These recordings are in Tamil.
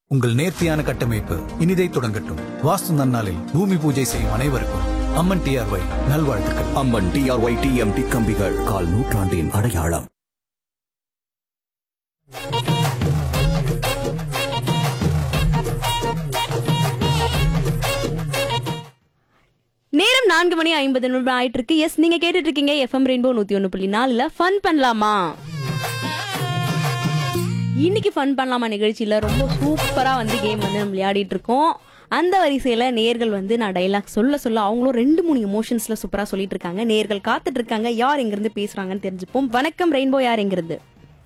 உங்கள் நேர்த்தியான கட்டமைப்பு இனிதை தொடங்கட்டும் வாஸ்து நன்னாளில் பூமி பூஜை செய்யும் அனைவருக்கும் அம்மன் டிஆர்ஒய் நல்வாழ்த்துக்கள் அம்மன் டிஆர்ஒய் டிஎம்டி கம்பிகள் கால் நூற்றாண்டின் அடையாளம் நேரம் நான்கு மணி ஐம்பது நிமிடம் ஆயிட்டு இருக்கு எஸ் நீங்க கேட்டுட்டு இருக்கீங்க எஃப்எம் ரெயின்போ நூத்தி ஒண்ணு புள்ளி நாலுல ஃபன் பண்ணலாமா இன்னைக்கு ஃபன் பண்ணலாமா நிகழ்ச்சியில ரொம்ப சூப்பரா வந்து கேம் வந்து நம்ம விளையாடிட்டு இருக்கோம் அந்த வரிசையில நேர்கள் வந்து நான் டைலாக் சொல்ல சொல்ல அவங்களும் ரெண்டு மூணு எமோஷன்ஸ்ல சூப்பரா சொல்லிட்டு இருக்காங்க நேர்கள் காத்துட்டு இருக்காங்க யார் எங்க இருந்து பேசுறாங்கன்னு தெரிஞ்சுப்போம் வணக்கம் ரெயின்போ யார் எங்க இருந்து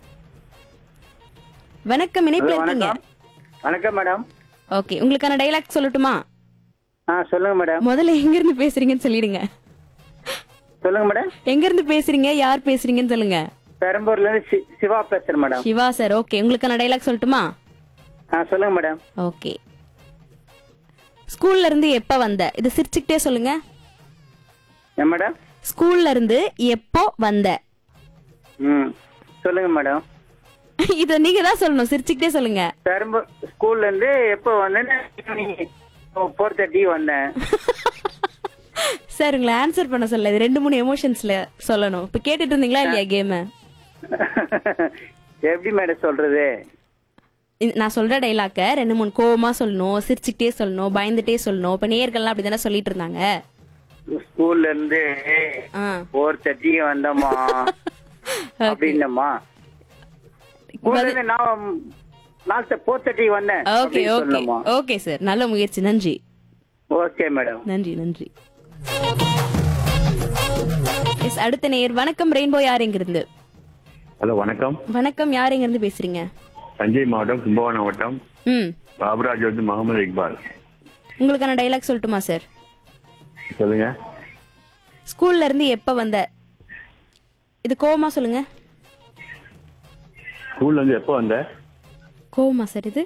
வணக்கம் இணைப்புல இருக்கீங்க வணக்கம் மேடம் ஓகே உங்களுக்கான டைலாக் சொல்லட்டுமா ஆ சொல்லுங்க மேடம் முதல்ல எங்க இருந்து பேசுறீங்கன்னு சொல்லிடுங்க சொல்லுங்க மேடம் எங்க இருந்து பேசுறீங்க யார் பேசுறீங்கன்னு சொல்லுங்க பெரம்பூர்ல இருந்து சி- சிவா பேசுறேன் மேடம் சிவா சார் ஓகே உங்களுக்கான டைலாக் சொல்லட்டுமா ஆ சொல்லுங்க மேடம் ஓகே ஸ்கூல்ல இருந்து எப்ப வந்த இது சிரிச்சுக்கிட்டே சொல்லுங்க ஏன் மேடம் ஸ்கூல்ல இருந்து எப்போ வந்த ம் சொல்லுங்க மேடம் இத நீங்க தான் சொல்லணும் சிரிச்சுக்கிட்டே சொல்லுங்க பெரம்பூர் ஸ்கூல்ல இருந்து எப்போ வந்தேன்னு ஃபோர் தேர்ட்டி வந்தேன் சார் உங்களை ஆன்சர் பண்ண சொல்ல இது ரெண்டு மூணு எமோஷன்ஸ்ல சொல்லணும் இப்ப கேட்டுட்டு இருந்தீங்களா இல்லையா கேம் எப்படி மேடம் சொல்றது நான் சொல்ற டைலாக்க ரெண்டு மூணு கோவமா சொல்லணும் சிரிச்சுக்கிட்டே சொல்லணும் பயந்துட்டே சொல்லணும் இப்ப நேர்கள்லாம் அப்படிதானே சொல்லிட்டு இருந்தாங்க ஸ்கூல்ல இருந்து ஆ ஃபோர் தேர்ட்டிக்கு வந்தோமா அப்படின்னம்மா ஸ்கூல்ல இருந்து நான் நாலு ஃபோர் தேர்ட்டிக்கு வந்தேன் ஓகே அப்படின்னு ஓகே சொல்லணுமா ஓகே சார் நல்ல முயற்சி நன்றி ஓகே மேடம் நன்றி நன்றி எஸ் அடுத்த நேர் வணக்கம் ரெயின்போ யார் எங்க இருந்து ஹலோ வணக்கம் வணக்கம் யார் எங்க இருந்து பேசுறீங்க தஞ்சை மாவட்டம் கும்பகோணம் வட்டம் ம் பாபராஜ் வந்து முகமது இக்பால் உங்களுக்கான டைலாக் சொல்லட்டுமா சார் சொல்லுங்க ஸ்கூல்ல இருந்து எப்ப வந்த இது கோவமா சொல்லுங்க ஸ்கூல்ல இருந்து எப்போ வந்த கோவமா சார் இது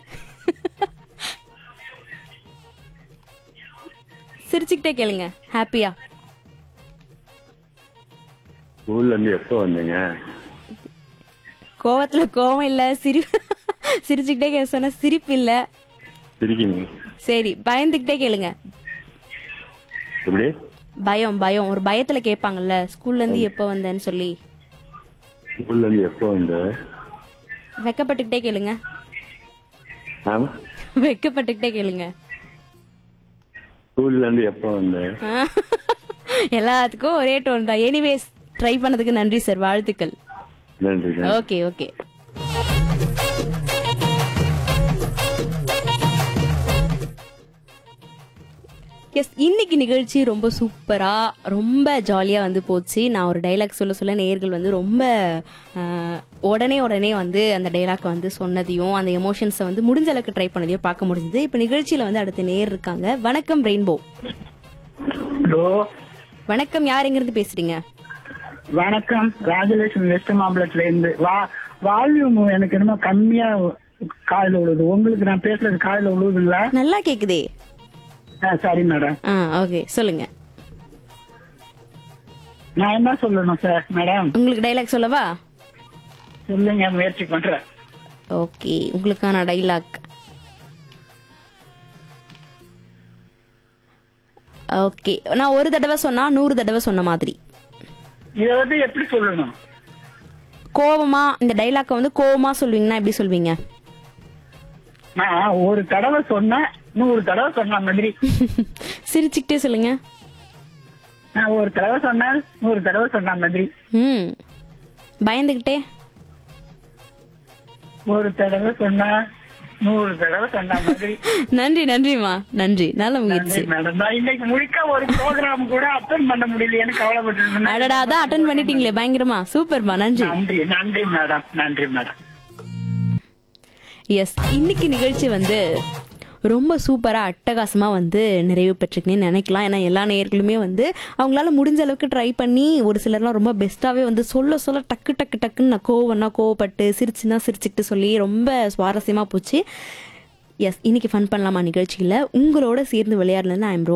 சிரிச்சுக்கிட்டே கேளுங்க ஹாப்பியா ஸ்கூல்ல இருந்து எப்போ வந்தீங்க கோவத்துல கோவம் இல்ல சிரி சிரிச்சுக்கிட்டே கே சொன்ன சிரிப்பு இல்ல சிரிக்கீங்க சரி பயந்துக்கிட்டே கேளுங்க எப்படி பயம் பயம் ஒரு பயத்துல கேட்பாங்கல்ல ஸ்கூல்ல இருந்து எப்போ வந்தேன்னு சொல்லி ஸ்கூல்ல இருந்து எப்போ வந்த வெக்கப்பட்டுக்கிட்டே கேளுங்க ஆமா வெக்கப்பட்டுக்கிட்டே கேளுங்க ஸ்கூல்ல இருந்து எப்போ வந்த ஆ, எல்லாத்துக்கும் ஒரே டோன் தான் எனிவேஸ் ட்ரை பண்ணதுக்கு நன்றி சார் வாழ்த்துக்கள் நன்றி நன்றி. ஓகே ஓகே எஸ் இன்னைக்கு நிகழ்ச்சி ரொம்ப சூப்பரா ரொம்ப ஜாலியா வந்து போச்சு நான் ஒரு டைலாக் சொல்ல சொல்ல நேயர்கள் வந்து ரொம்ப ஆஹ், உடனே உடனே வந்து அந்த டைலாக் வந்து சொன்னதையும் அந்த எமோஷன்ஸை வந்து முடிஞ்ச அளவுக்கு ட்ரை பண்ணதையும் பார்க்க முடிஞ்சது இப்போ நிகழ்ச்சியில வந்து அடுத்த நேர் இருக்காங்க வணக்கம் ரெயின்போ ஹலோ வணக்கம் யார் எங்கிருந்து பேசுறீங்க வணக்கம் ராஜலட்சுமி வெஸ்ட் மாம்பலத்துல இருந்து வா வால்யூம் எனக்கு என்னமோ கம்மியா காதுல விழுது உங்களுக்கு நான் பேசுறது காதுல விழுவுதுங்களா நல்லா கேக்குதே ஆ, சரி மேடம் ஆ ஓகே சொல்லுங்க நான் என்ன சொல்லணும் சார் மேடம் உங்களுக்கு டைலாக் சொல்லவா சொல்லுங்க முயற்சி பண்றேன் ஓகே உங்களுக்கான டைலாக் ஓகே நான் ஒரு தடவை சொன்னா நூறு தடவை சொன்ன மாதிரி இத வந்து எப்படி சொல்லணும் கோவமா இந்த டைலாக்க வந்து கோவமா சொல்வீங்கன்னா எப்படி சொல்வீங்க நான் ஒரு தடவை சொன்னா நூறு தடவை சொன்ன மாதிரி சிரிச்சுக்கிட்டே சொல்லுங்க நான் ஒரு தடவை சொன்னா நூறு தடவை சொன்ன மாதிரி ம் பயந்துகிட்டே ஒரு தடவை சொன்னா நூறு தடவை சொன்ன மாதிரி நன்றி நன்றிமா நன்றி நல்ல முயற்சி மேடம் நான் இன்னைக்கு முழுக்க ஒரு ப்ரோக்ராம் கூட அட்டன் பண்ண முடியலையேன்னு கவலைப்பட்டு அடடா அதான் அட்டன் பண்ணிட்டீங்களே பயங்கரமா சூப்பர்மா நன்றி நன்றி நன்றி மேடம் நன்றி மேடம் எஸ் இன்னைக்கு நிகழ்ச்சி வந்து ரொம்ப சூப்பரா அட்டகாசமா வந்து நிறைவு பெற்றுக்குன்னு நினைக்கலாம் ஏன்னா எல்லா நேயர்களுமே வந்து அவங்களால முடிஞ்ச அளவுக்கு ட்ரை பண்ணி ஒரு சிலர்லாம் ரொம்ப பெஸ்ட்டாவே வந்து சொல்ல சொல்ல டக்கு டக்கு டக்குன்னு நான் கோவம்னா கோவப்பட்டு சிரிச்சுனா சிரிச்சுக்கிட்டு சொல்லி ரொம்ப சுவாரஸ்யமா போச்சு எஸ் இன்னைக்கு ஃபன் பண்ணலாமா நிகழ்ச்சியில் உங்களோட சேர்ந்து விளையாடலன்னு ஐ எம்